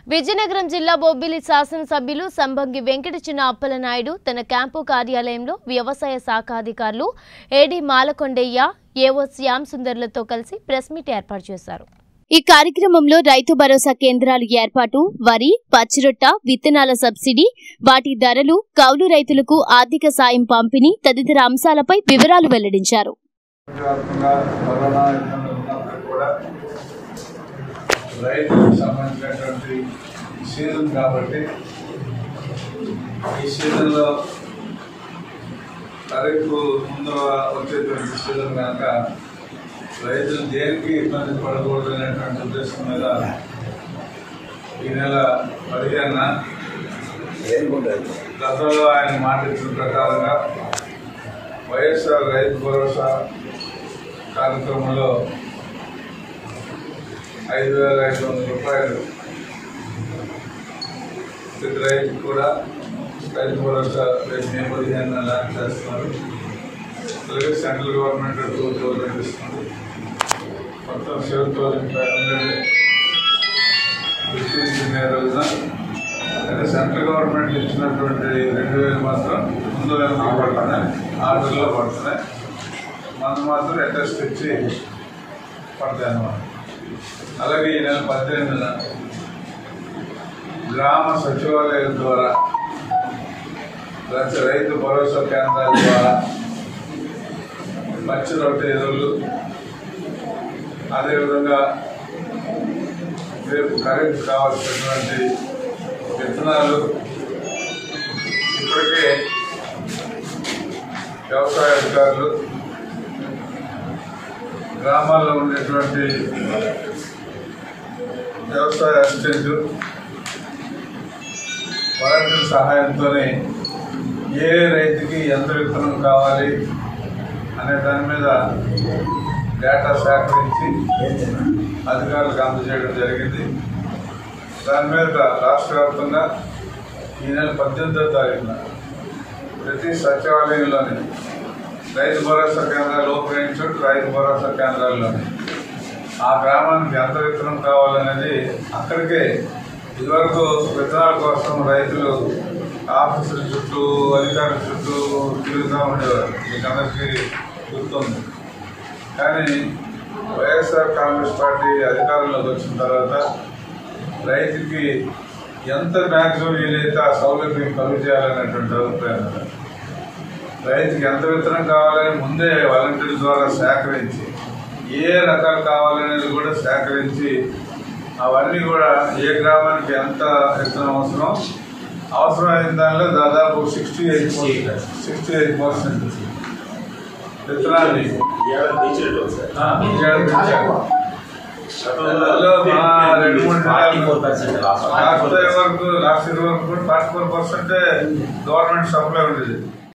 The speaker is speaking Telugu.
విజయనగరం జిల్లా బొబ్బిలి శాసనసభ్యులు సంబంగి వెంకట చిన్న అప్పలనాయుడు తన క్యాంపు కార్యాలయంలో వ్యవసాయ శాఖ అధికారులు ఏడీ మాలకొండయ్య ఏవో శ్యామ్ సుందర్లతో కలిసి ప్రెస్ మీట్ ఏర్పాటు చేశారు ఈ కార్యక్రమంలో రైతు భరోసా కేంద్రాలు ఏర్పాటు వరి పచ్చిరొట్ట విత్తనాల సబ్సిడీ వాటి ధరలు కౌలు రైతులకు ఆర్థిక సాయం పంపిణీ తదితర అంశాలపై వివరాలు వెల్లడించారు వ్యాప్తంగా కరోనా ఇబ్బందులు ఉన్నప్పుడు కూడా రైతులకు సంబంధించినటువంటి సీజన్ కాబట్టి ఈ సీజన్లో ఖరీఫ్ ముందు వచ్చేటువంటి సీజన్ కనుక రైతులు దేనికి ఇబ్బంది పడకూడదు అనేటువంటి ఉద్దేశం మీద ఈ నెల పదిహేనున గతంలో ఆయన మాట ఇచ్చిన ప్రకారంగా వైఎస్ఆర్ రైతు భరోసా కార్యక్రమంలో ఐదు వేల ఐదు వందల రూపాయలు ప్రతి రైతు కూడా రైతు భరోసా రేపు మే పదిహేను లాంచ్ చేస్తున్నారు అలాగే సెంట్రల్ గవర్నమెంట్ టూ థౌజండ్ ఇస్తుంది మొత్తం సెవెన్ థౌజండ్ ఫైవ్ హండ్రెడ్ ఇచ్చింది రోజున అయితే సెంట్రల్ గవర్నమెంట్ ఇచ్చినటువంటి రెండు వేలు మాత్రం ముందు వెనక పడుతున్నాయి ఆర్డర్లో పడుతున్నాయి మనం మాత్రం అడ్రస్ ఇచ్చి పడతాయి అన్నమాట అలాగే ఈ నెల పద్దెనిమిదిన గ్రామ సచివాలయాల ద్వారా రచ- రైతు భరోసా కేంద్రాల ద్వారా పచ్చి రొట్టె ఎరువులు అదేవిధంగా రేపు కరెంట్ కావాల్సినటువంటి విత్తనాలు ఇప్పటికే వ్యవసాయ అధికారులు గ్రామాల్లో ఉండేటువంటి వ్యవసాయ అసిస్టెంట్ వాలంటీర్ సహాయంతోనే ఏ రైతుకి ఎంత విత్తనం కావాలి అనే దాని మీద డేటా సేకరించి అధికారులకు అందజేయడం జరిగింది దాని మీద రాష్ట్ర వ్యాప్తంగా ఈ నెల పద్దెనిమిదో తారీఖున ప్రతి సచివాలయంలోని రైతు భరోసా కేంద్రాలు ఓపెన్ అయిన చోటు రైతు భరోసా కేంద్రాల్లోని ఆ గ్రామానికి ఎంత విత్తనం కావాలనేది అక్కడికే ఇదివరకు విత్తనాల కోసం రైతులు ఆఫీసుల చుట్టూ అధికారుల చుట్టూ తిరుగుతూ ఉండేవారు మీకు అందరికీ గుర్తుంది కానీ వైఎస్ఆర్ కాంగ్రెస్ పార్టీ అధికారంలోకి వచ్చిన తర్వాత రైతుకి ఎంత మ్యాక్సిమం వీలైతే ఆ సౌలభ్యం కలుగు చేయాలనేటువంటి అభిప్రాయం ఉంది. రైతుకి ఎంత విత్తనం కావాలని ముందే వాలంటీర్ల ద్వారా సేకరించి ఏ రకాలు కావాలనేది కూడా సేకరించి అవన్నీ కూడా ఏ గ్రామానికి ఎంత విత్తనం అవసరం అవసరమైన దానిలో దాదాపు sixty eight sixty eight percent విత్తనాన్ని ఏడాది పెంచినట్టు ఉంది సార్. ఆ, ఇవాళ పెంచారు. గతంలో మా రెండు మూడు ఫార్టీ నెలలు four percent last last year వరకు లాస్ట్ ఇయర్ వరకు forty four percent government supply ఉండేది